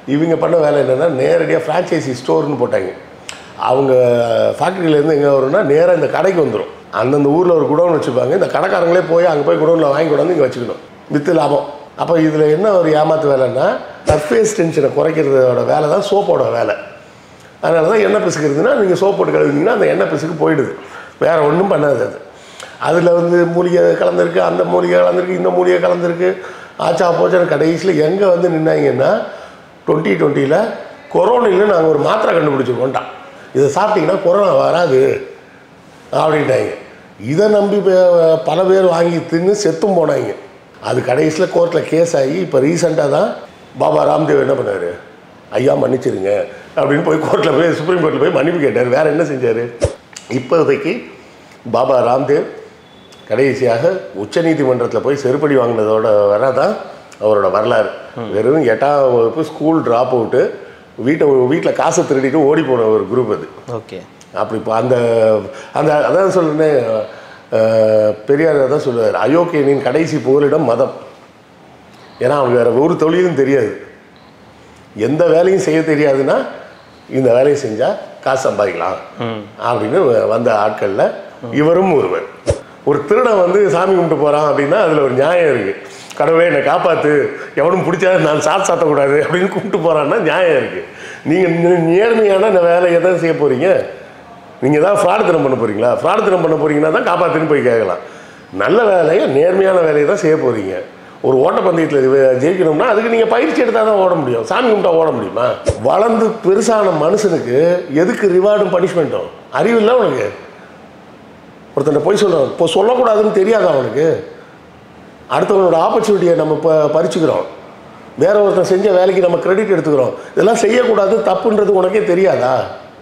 இவங்க பண்ண வேலை என்னென்னா நேரடியாக ஃப்ரான்ச்சைசி ஸ்டோர்னு போட்டாங்க அவங்க ஃபேக்ட்ரியிலேருந்து எங்கே வரும்னா நேராக இந்த கடைக்கு வந்துடும் அந்தந்த ஊரில் ஒரு குடோன் வச்சுப்பாங்க இந்த கடைக்காரங்களே போய் அங்கே போய் குடோனில் வாங்கி கொண்டாந்து இங்கே வச்சுக்கணும் வித்து லாபம் அப்போ இதில் என்ன ஒரு ஏமாத்து வேலைன்னா சர்ஃபேஸ் டென்ஷனை குறைக்கிறதோட வேலை தான் சோப்போட வேலை அதனால தான் எண்ணெய் பிசுக்கிறதுனா நீங்கள் சோப் போட்டு கழுவிங்கன்னா அந்த எண்ணெய் பிசுக்கு போயிடுது வேறு ஒன்றும் பண்ணாது அது அதில் வந்து மூலிகை கலந்துருக்கு அந்த மூலிகை கலந்துருக்கு இந்த மூலிகை கலந்துருக்கு ஆச்சா போச்சான்னு கடைசியில் எங்கே வந்து நின்னாங்கன்னா டுவெண்ட்டி டுவெண்ட்டியில் கொரோனையில் நாங்கள் ஒரு மாத்திரை கண்டுபிடிச்சிருக்கோம்ட்டான் இதை சாப்பிட்டீங்கன்னா கொரோனா வராது அப்படின்ட்டாங்க இதை நம்பி பே- பல பேர் வாங்கி தின்னு செத்தும் போனாங்க அது கடைசியில் கோர்ட்டில் கேஸ் ஆகி இப்போ ரீசெண்டாக தான் பாபா ராம்தேவ் என்ன பண்ணார் ஐயா மன்னிச்சிருங்க அப்படின்னு போய் கோர்ட்டில் போய் சுப்ரீம் கோர்ட்டில் போய் மன்னிப்பு கேட்டார் வேறு என்ன செஞ்சார் இப்போதைக்கு பாபா ராம்தேவ் கடைசியாக உச்சநீதிமன்றத்தில் போய் செருப்படி வாங்கினதோட வரதான் அவரோட வரலாறு வெறும் எட்டாம் வகுப்பு ஸ்கூல் ட்ராப் அவுட்டு வீட்டை வீட்டில் காசை திருடிட்டு ஓடி போன ஒரு குரூப் அது ஓகே அப்படி இப்போ அந்த அந்த அதான் சொல்லுனே பெரியார் தான் சொல்லுவார் அயோக்கியனின் கடைசி புகலிடம் மதம் ஏன்னா அவனுக்கு வேறு ஒரு தொழிலும் தெரியாது எந்த வேலையும் செய்ய தெரியாதுன்னா இந்த வேலையை செஞ்சால் காசு சம்பாதிக்கலாம் அப்படின்னு வந்த ஆட்களில் இவரும் ஒருவர் ஒரு திருடன் வந்து சாமி கும்பிட்டு போகிறான் அப்படின்னா அதில் ஒரு நியாயம் இருக்குது கடவுளே என்னை காப்பாற்று எவனும் பிடிச்சா நான் சாத் சாத்தக்கூடாது அப்படின்னு கும்பிட்டு போகிறான்னா நியாயம் இருக்குது நீங்கள் நேர்மையான இந்த வேலையை தான் செய்ய போகிறீங்க நீங்கள் தான் ஃப்ராடுத்தனம் பண்ண போகிறீங்களா ஃப்ராடுத்தனம் பண்ண போகிறீங்கன்னா தான் காப்பாற்றுன்னு போய் கேட்கலாம் நல்ல வேலையை நேர்மையான வேலையை தான் செய்ய போகிறீங்க ஒரு ஓட்டப்பந்தயத்தில் ஜெயிக்கணும்னா அதுக்கு நீங்கள் பயிற்சி எடுத்தால் தான் ஓட முடியும் சாமி கும்பிட்டா ஓட முடியுமா வளர்ந்து பெருசான மனுஷனுக்கு எதுக்கு ரிவார்டும் பனிஷ்மெண்ட்டும் அறிவு இல்லை அவனுக்கு ஒருத்தன் போய் சொல்கிறான் இப்போ சொல்லக்கூடாதுன்னு தெரியாது அவனுக்கு அடுத்தவனோட ஆப்பர்ச்சுனிட்டியை நம்ம இப்போ பறிச்சுக்கிறோம் வேற ஒருத்தன் செஞ்ச வேலைக்கு நம்ம கிரெடிட் எடுத்துக்கிறோம் இதெல்லாம் செய்யக்கூடாது தப்புன்றது உனக்கே தெரியாதா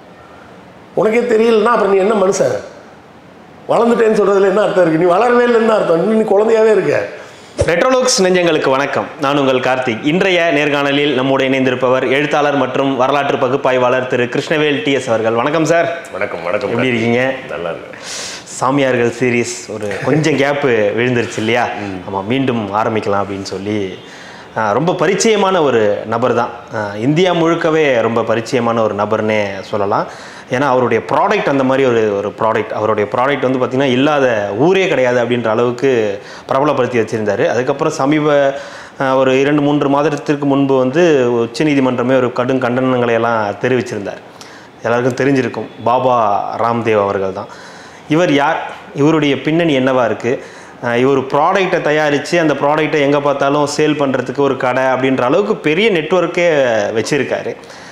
உனக்கே தெரியலன்னா அப்புறம் நீ என்ன மனுஷன் வளர்ந்துட்டேன்னு சொல்கிறதுல என்ன அர்த்தம் இருக்குது நீ வளரவே இல்லைன்னு அர்த்தம் இன்னும் நீ குழந்தையாவே இருக்க ரெட்ரோலோக்ஸ் நெஞ்சங்களுக்கு வணக்கம் நான் உங்கள் கார்த்திக் இன்றைய நேர்காணலில் நம்மோடு இணைந்திருப்பவர் எழுத்தாளர் மற்றும் வரலாற்று பகுப்பாய்வாளர் திரு கிருஷ்ணவேல் டிஎஸ் அவர்கள் வணக்கம் சார் வணக்கம் வணக்கம் எப்படி இருக்கீங்க நல்லா இருக்கு சாமியார்கள் சீரீஸ் ஒரு கொஞ்சம் கேப்பு விழுந்துருச்சு இல்லையா ஆமாம் மீண்டும் ஆரம்பிக்கலாம் அப்படின்னு சொல்லி ஆ, ரொம்ப பரிச்சயமான ஒரு நபர் தான் ஆ, இந்தியா முழுக்கவே ரொம்ப பரிச்சயமான ஒரு நபர்னே சொல்லலாம் ஏன்னா அவருடைய ப்ராடக்ட் அந்த மாதிரி ஒரு ஒரு ப்ராடக்ட் அவருடைய ப்ராடக்ட் வந்து பார்த்திங்கன்னா இல்லாத ஊரே கிடையாது அப்படின்ற அளவுக்கு பிரபலப்படுத்தி வச்சுருந்தாரு அதுக்கப்புறம் சமீப ஆ, ஒரு இரண்டு மூன்று மாதத்திற்கு முன்பு வந்து உச்சநீதிமன்றமே ஒரு கடும் கண்டனங்களை எல்லாம் தெரிவிச்சிருந்தார் எல்லாருக்கும் தெரிஞ்சிருக்கும் பாபா ராம்தேவ் அவர்கள் தான் இவர் யார் இவருடைய பின்னணி என்னவா இருக்குது இவர் ப்ராடக்டை தயாரித்து அந்த ப்ராடக்டை எங்கே பார்த்தாலும் சேல் பண்ணுறதுக்கு ஒரு கடை அப்படின்ற அளவுக்கு பெரிய நெட்வொர்க்கே வச்சுருக்காரு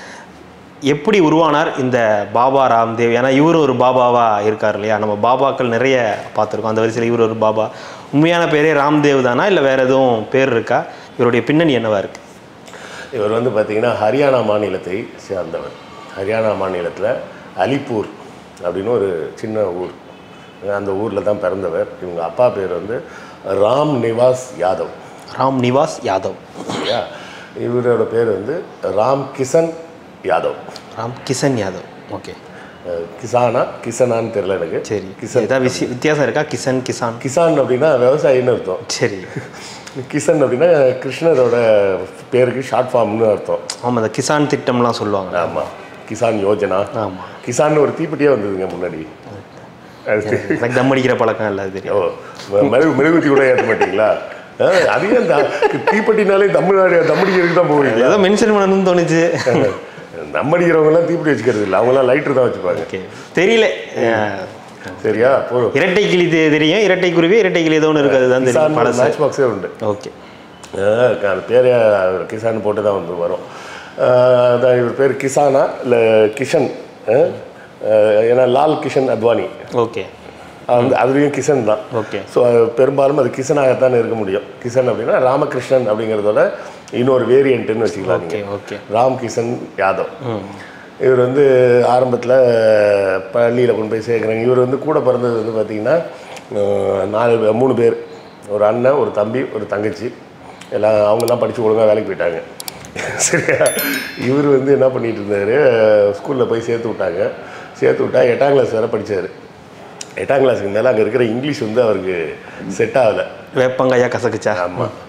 எப்படி உருவானார் இந்த பாபா ராம்தேவ் ஏன்னா இவரும் ஒரு பாபாவாக இருக்கார் இல்லையா நம்ம பாபாக்கள் நிறைய பார்த்துருக்கோம் அந்த வரிசையில் இவர் ஒரு பாபா உண்மையான பேரே ராம்தேவ் தானா இல்லை வேறு எதுவும் பேர் இருக்கா இவருடைய பின்னணி என்னவா இருக்குது இவர் வந்து பார்த்தீங்கன்னா ஹரியானா மாநிலத்தை சேர்ந்தவர் ஹரியானா மாநிலத்தில் அலிப்பூர் அப்படின்னு ஒரு சின்ன ஊர் அந்த ஊரில் தான் பிறந்தவர் இவங்க அப்பா பேர் வந்து ராம் நிவாஸ் யாதவ் ராம் நிவாஸ் யாதவ் சரியா இவரோட பேர் வந்து ராம் கிசன் யாதவ் ராம் கிசன் யாதவ் ஓகே அஹ் கிசானா கிசனான்னு தெரியல எனக்கு சரி கிசன் ஏதாவது விஷயம் வித்தியாசம் இருக்கா கிசன் கிசான் கிசான் அப்படின்னா விவசாயின்னு அர்த்தம் சரி கிசன் அப்படின்னா கிருஷ்ணரோட பேருக்கு ஷார்ட் ஃபார்ம்னு அர்த்தம் ஆமாம் இந்த கிசான் திட்டம்லாம் சொல்லுவாங்க ஆமாம் கிசான் யோஜனா ஆமாம் கிசான் ஒரு தீப்பெட்டியே வந்ததுங்க முன்னாடி அது எனக்கு தம் அடிக்கிற பழக்கம் இல்லை அது தெரியும் ஓ ம- மெழுகு மெழுகுத்தி கூட ஏற்ற மாட்டீங்களா ஆ, அதையும் த- தீப்பெட்டினாலே தமிழ்நாடு தம்மடிக்கிறதுக்கு தான் போவீங்க ஏதோ மென்ஷன் பண்ணணும்னு தோணுச்சு நம்மடிக்கிறவங்கலாம் தீப்பெட்டி வச்சுக்கிறது இல்லை அவங்களாம் லைட்டர் தான் வச்சுப்பாங்க ஓகே தெரியல அஹ், சரியா போதும் இரட்டை கிளி தெ- தெரியும் இரட்டை குருவி இரட்டை கிளி ஏதோ ஒன்று இருக்கு அதுதான் தெரியும் பழசு மேட்ச் பாக்ஸே உண்டு ஓகே ஆ, அது பேரே அவர் கிசான் போட்டு தான் வந்து வரும் ஆ, அதான் இவர் பேர் கிசானா இல்லை கிஷன் ஆ? ஆ, ஏன்னா லால் கிஷன் அத்வானி ஓகே அது வந்து அதுலேயும் கிஷன் தான் ஓகே ஸோ பெரும்பாலும் அது கிஷனாகத்தான் இருக்க முடியும் கிஷன் அப்படின்னா ராமகிருஷ்ணன் அப்படிங்கிறதோட இன்னொரு வேரியண்ட்டுன்னு வச்சுக்கலாம் ஓகே நீங்கள் ஓகே ராம் கிஷன் யாதவ் இவர் வந்து ஆரம்பத்தில் பள்ளியில் கொண்டு போய் சேர்க்குறாங்க இவர் வந்து கூட பிறந்தது வந்து பார்த்திங்கன்னா அஹ், நாலு பே- மூணு பேர் ஒரு அண்ணன் ஒரு தம்பி ஒரு தங்கச்சி எல்லாம் அவங்கெல்லாம் படித்து ஒழுங்காக வேலைக்கு போயிட்டாங்க சரியா இவர் வந்து என்ன பண்ணிட்டு இருந்தார் ஸ்கூலில் போய் சேர்த்து விட்டாங்க சேர்த்து விட்டா எட்டாம் கிளாஸ் வேறு படித்தார் எட்டாம் கிளாஸுக்கு மேலே அங்கே இருக்கிற இங்கிலீஷ் வந்து அவருக்கு செட் ஆகலை வேப்பங்காயா கசக்குச்சா ஆமாம்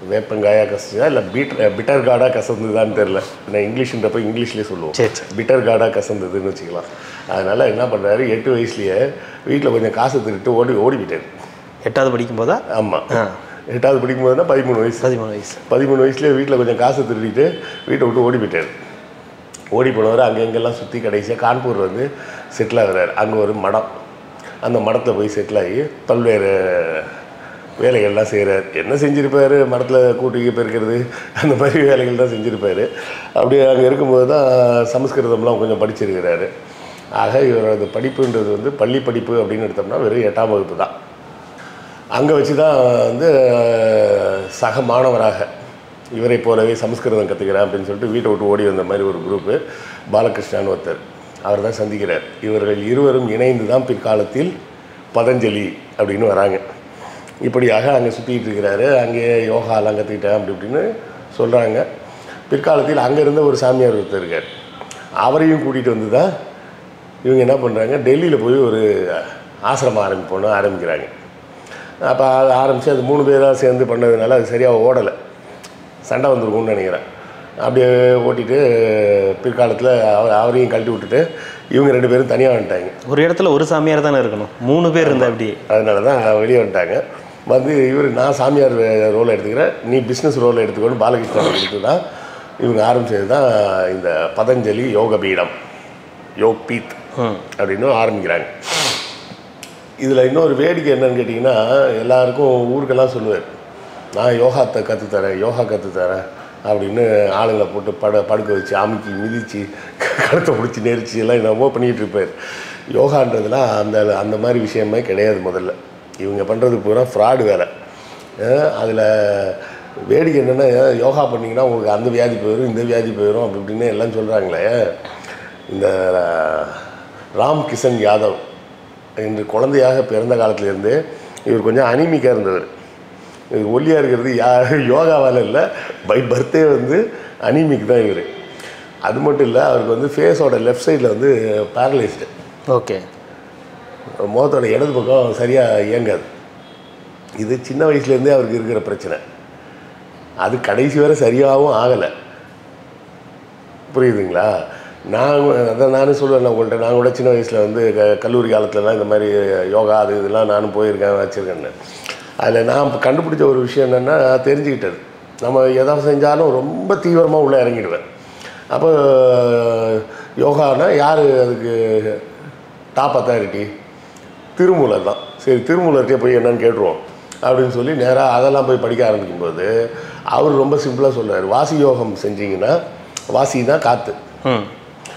வேப்பங்காயா கசந்ததா இல்லை பீட் பிட்டர் கார்டாக கசந்ததான்னு தெரில நான் இங்கிலீஷ்ன்றப்ப இங்கிலீஷ்லேயே சொல்லுவோம் சரி சரி பிட்டர் கார்டாக கசந்ததுன்னு வச்சுக்கலாம் அதனால் என்ன பண்ணுறாரு எட்டு வயசுலேயே வீட்டில் கொஞ்சம் காசு திருட்டு ஓடி ஓடி விட்டார் எட்டாவது படிக்கும் போதா ஆமாம் ஆ எட்டாவது படிக்கும்போதுனா பதிமூணு வயசு பதிமூணு வயசு பதிமூணு வயசுலேயே வீட்டில் கொஞ்சம் காசு திருடிட்டு வீட்டை விட்டு ஓடி போயிட்டார் ஓடி போனவர் அங்கே எங்கெல்லாம் சுற்றி கடைசியாக கான்பூர் வந்து செட்டில் ஆகுறாரு அங்கே ஒரு மடம் அந்த மடத்தில் போய் செட்டில் ஆகி பல்வேறு வேலைகள்லாம் செய்கிறார் என்ன செஞ்சுருப்பார் மடத்தில் கூட்டி பெருக்கிறது அந்த மாதிரி வேலைகள் தான் செஞ்சுருப்பார் அப்படியே அங்கே இருக்கும்போது தான் சமஸ்கிருதம்லாம் கொஞ்சம் படிச்சிருக்கிறாரு ஆக இவரது படிப்புன்றது வந்து பள்ளி படிப்பு அப்படின்னு எடுத்தோம்னா வெறும் எட்டாம் வகுப்பு தான் அங்கே வச்சு தான் வந்து அஹ், சக மாணவராக இவரை போலவே சமஸ்கிருதம் கற்றுக்கிறேன் அப்படின்னு சொல்லிட்டு வீட்டை விட்டு ஓடி வந்த மாதிரி ஒரு குரூப்பு பாலகிருஷ்ணான்னு ஒருத்தர் அவர் தான் சந்திக்கிறார் இவர்கள் இருவரும் இணைந்து தான் பிற்காலத்தில் பதஞ்சலி அப்படின்னு வராங்க இப்படியாக அங்கே சுற்றிட்டு இருக்கிறாரு அங்கே யோகாலாம் கற்றுக்கிட்டேன் அப்படி இப்படின்னு சொல்கிறாங்க பிற்காலத்தில் அங்கே இருந்த ஒரு சாமியார் ஒருத்தர் இருக்கார் அவரையும் கூட்டிகிட்டு வந்து தான் இவங்க என்ன பண்ணுறாங்க டெல்லியில் போய் ஒரு ஆசிரமம் ஆரம்பிப்போன்னு ஆரம்பிக்கிறாங்க அப்போ அது ஆரம்பித்து அது மூணு பேராக சேர்ந்து பண்ணதுனால அது சரியாக ஓடலை சண்டை வந்திருக்கும்னு நினைக்கிறேன் அப்படியே ஓட்டிட்டு பிற்காலத்தில் அவர் அவரையும் கழட்டி விட்டுட்டு இவங்க ரெண்டு பேரும் தனியாக வந்துட்டாங்க ஒரு இடத்துல ஒரு சாமியார் தானே இருக்கணும் மூணு பேர் இருந்தா அப்படி அதனால தான் வெளியே வந்துட்டாங்க வந்து இவர் நான் சாமியார் ரோல் எடுத்துக்கிறேன் நீ பிஸ்னஸ் ரோல் எடுத்துக்கொண்டு பாலகிருஷ்ணன் எடுத்து தான் இவங்க ஆரம்பிச்சது தான் இந்த பதஞ்சலி யோக பீடம் யோக் பீத் ம் அப்படின்னு ஆரம்பிக்கிறாங்க இதில் இன்னொரு வேடிக்கை என்னன்னு கேட்டிங்கன்னா எல்லாருக்கும் ஊருக்கெல்லாம் சொல்லுவார் நான் யோகாத்தை கற்றுத்தரேன் யோகா கற்றுத்தரேன் அப்படின்னு ஆளுங்களை போட்டு பட படுக்க வச்சு அமுக்கி மிதித்து கழுத்தை பிடிச்சி நெரிச்சு எல்லாம் என்னமோ பண்ணிகிட்டு இருப்பார் யோகான்றதுலாம் அந்த அந்த மாதிரி விஷயமே கிடையாது முதல்ல இவங்க பண்ணுறது பூரா ஃப்ராடு வேலை அதில் வேடிக்கை என்னென்னா யோகா பண்ணிங்கன்னா உங்களுக்கு அந்த வியாதி போயிடும் இந்த வியாதி போயிடும் அப்படி இப்படின்னு எல்லாம் சொல்கிறாங்களே இந்த ராம் கிஷன் யாதவ் என்று குழந்தையாக பிறந்த காலத்திலேருந்து இவர் கொஞ்சம் அனிமிக்காக இருந்தவர் இவர் ஒல்லியாக இருக்கிறது யா யோகாவால் இல்லை பை பர்த்தே வந்து அனிமிக் தான் இவர் அது மட்டும் இல்லை அவருக்கு வந்து ஃபேஸோட லெஃப்ட் சைடில் வந்து பேரலைஸ்டு ஓகே முகத்தோட இடது பக்கம் சரியாக இயங்காது இது சின்ன வயசுலேருந்தே அவருக்கு இருக்கிற பிரச்சனை அது கடைசி வரை சரியாகவும் ஆகலை புரியுதுங்களா நான் அதான் நானும் சொல்லுவேன் உங்கள்கிட்ட நான் கூட சின்ன வயசில் வந்து க கல்லூரி காலத்துலலாம் இந்த மாதிரி யோகா அது இதெல்லாம் நானும் போயிருக்கேன் வச்சுருக்கேன்னு அதில் நான் இப்ப கண்டுபிடிச்ச ஒரு விஷயம் என்னென்னா தெரிஞ்சுக்கிட்டது நம்ம எதை செஞ்சாலும் ரொம்ப தீவிரமாக உள்ளே இறங்கிடுவேன் அப்போ யோகானா யார் அதுக்கு டாப் அத்தாரிட்டி திருமூலர் தான் சரி திருமூலர்கிட்டே போய் என்னன்னு கேட்டுருவோம் அப்படின்னு சொல்லி நேராக அதெல்லாம் போய் படிக்க ஆரம்பிக்கும்போது அவர் ரொம்ப சிம்பிளாக சொல்றாரு வாசி யோகம் செஞ்சீங்கன்னா வாசி தான் காற்று ம்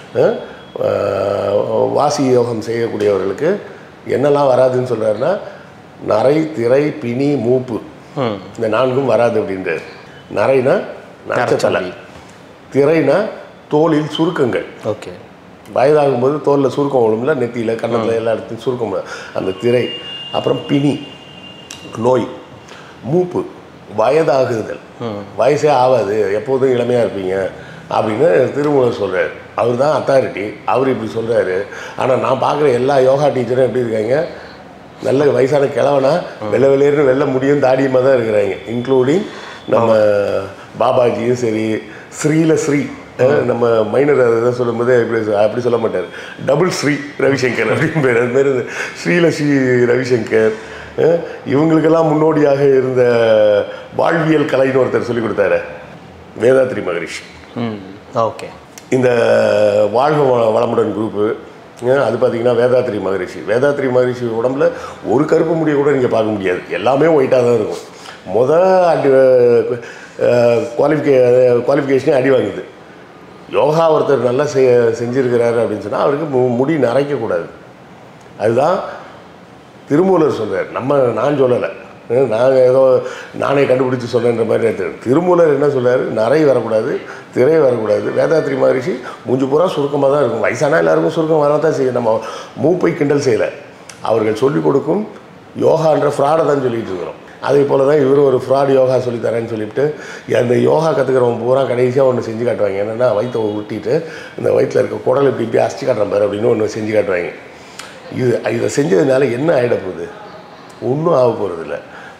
அஹ் வாசி யோகம் செய்யக்கூடியவர்களுக்கு என்னெல்லாம் வராதுன்னு சொல்கிறாருன்னா நரை திரை பிணி மூப்பு ம் இந்த நான்கும் வராது அப்படின்றார் நரைனா நரச்சத்தலை திரைனா தோலில் சுருக்கங்கள் ஓகே வயதாகும்போது தோலில் சுருக்கம் விழும்ல நெத்தியில் கன்னத்தில் எல்லா இடத்துலையும் சுருக்கம் விழும். அந்த திரை அப்புறம் பிணி நோய் மூப்பு வயதாகுதல் வயசே ஆகாது எப்போதும் இளமையாக இருப்பீங்க அப்படின்னு திருமூலர் சொல்கிறார் அவர் தான் அத்தாரிட்டி அவர் இப்படி சொல்கிறாரு ஆனால் நான் பார்க்குற எல்லா யோகா டீச்சரும் எப்படி இருக்காங்க நல்ல வயசான கிழவனா வெள்ளை வெளியேறுன்னு வெள்ள முடியும் தாடியமாக தான் இருக்கிறாங்க இன்க்ளூடிங் நம்ம பாபாஜியும் சரி ஸ்ரீல ஸ்ரீ அஹ் நம்ம மைனர் அதை சொல்லும்போது இப்படி சொ- அப்படி சொல்ல மாட்டார் டபுள் ஸ்ரீ ரவிசங்கர் அப்படின்னு பேர் அது மாதிரி இந்த ஸ்ரீல ஸ்ரீ ரவிசங்கர் அஹ் இவங்களுக்கெல்லாம் முன்னோடியாக இருந்த வாழ்வியல் கலைன்னு ஒருத்தர் சொல்லி கொடுத்தாரு வேதாத்ரி மகரிஷி ம் ஓகே இந்த வாழ்க வ- வளமுடன் குரூப்பு அஹ் அது பார்த்தீங்கன்னா வேதாத்ரி மகரிஷி வேதாத்ரி மகரிஷி உடம்புல ஒரு கருப்பு முடிய கூட நீங்கள் பார்க்க முடியாது எல்லாமே ஒயிட்டாக தான் இருக்கும் முத அடி குவாலிஃபிகே குவாலிஃபிகேஷனே அடி வாங்குது யோகா ஒருத்தர் நல்லா செய் செஞ்சுருக்கிறாரு அப்படின்னு சொன்னால் அவருக்கு மு- முடி நரைக்கக்கூடாது அதுதான் திருமூலர் சொல்றார் நம்ம நான் சொல்லலை நான் ஏதோ நானே கண்டுபிடிச்சு சொல்கிறேன்ற மாதிரி எடுத்து திருமூலர் என்ன சொல்றாரு நரை வரக்கூடாது திரை வரக்கூடாது வேதாத்ரி மகரிஷி மூஞ்சி பூரா சுருக்கமாக தான் இருக்கும் வயசானா எல்லாருக்கும் சுருக்கம் வரதான் செய்யும் நம்ம மூப்பை கிண்டல் செய்யலை அவர்கள் சொல்லிக் கொடுக்கும் யோகான்ற ஃப்ராடை தான் சொல்லிட்டு இருக்கிறோம் அதே போல் தான் இவர் ஒரு ஃப்ராட் யோகா சொல்லித் தரேன்னு சொல்லிவிட்டு அந்த யோகா கற்றுக்கிறவங்க பூரா கடைசியாக ஒன்று செஞ்சு காட்டுவாங்க என்னென்னா வயிற்றை ஊட்டிட்டு இந்த வயிற்றில் இருக்க குடல் இப்படி இப்படி அரைச்சி காட்டுற பாரு அப்படின்னு ஒன்று செஞ்சு காட்டுவாங்க இது இதை செஞ்சதுனால என்ன ஆகிட போகுது ஒன்றும் ஆக போகிறதில்ல